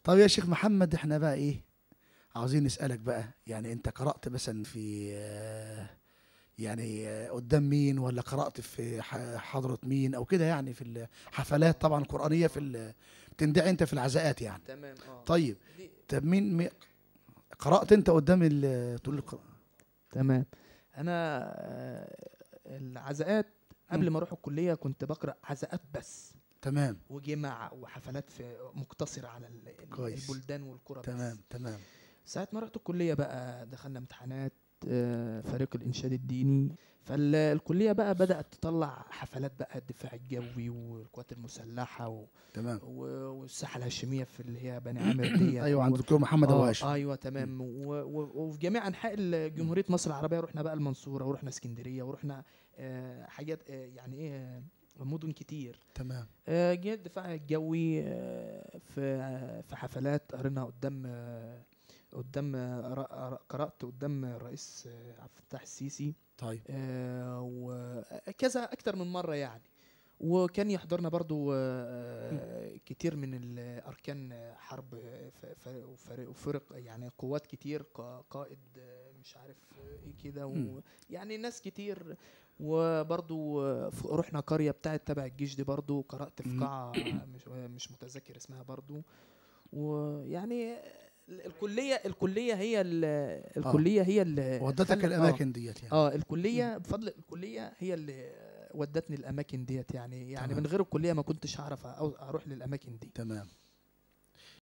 طب يا شيخ محمد احنا بقى ايه عاوزين نسألك بقى يعني انت قرأت مثلا في آه، يعني آه، قدام مين ولا قرأت في ح- حضرة مين او كده يعني في الحفلات طبعا قرآنية في ال- بتندعي انت في العزاءات يعني تمام اه طيب دي- طب مين مين- قرأت انت قدام ال- تقول الق- تمام انا آه، العزاءات قبل مم. ما اروح الكليه كنت بقرا عزاءات بس تمام وجماعه وحفلات في مقتصره على ال- ال- كويس. البلدان والقرى بس. تمام تمام ساعة ما رحت الكلية بقى دخلنا امتحانات آه، فريق الإنشاد الديني فالكلية بقى بدأت تطلع حفلات بقى الدفاع الجوي والقوات المسلحة و- تمام و- والساحة الهاشمية في اللي هي بني عامر دي ايوه عند الدكتور محمد ابو آه هاشم ايوه تمام و- و- وفي جميع انحاء ال- جمهوريه مصر العربيه رحنا بقى المنصوره ورحنا اسكندريه ورحنا آه، حاجات آه، يعني ايه آه، مدن كتير تمام آه، جه الدفاع الجوي آه، في آه، في حفلات قرينا قدام آه، قدام آه، ر- ر- قرأت قدام الرئيس آه، عبد الفتاح السيسي طيب آه، وكذا أكتر من مرة يعني وكان يحضرنا برضو آه، كتير من الأركان حرب آه، ف- ف- وفرق- وفرق يعني قوات كتير قا- قائد آه، مش عارف ايه كده مم. و- يعني ناس كتير وبرضو آه، ف- رحنا قرية بتاعت تبع الجيش دي برضو قرأت في مم. قاعة مش مش متذكر اسمها برضو ويعني ال- الكلية الكلية هي ال- الكلية هي اللي ودتك خلت- آه. الاماكن ديت يعني اه الكليه بفضل الكليه هي اللي ودتني الاماكن ديت يعني يعني تمام. من غير الكليه ما كنتش هعرف أو- اروح للاماكن دي تمام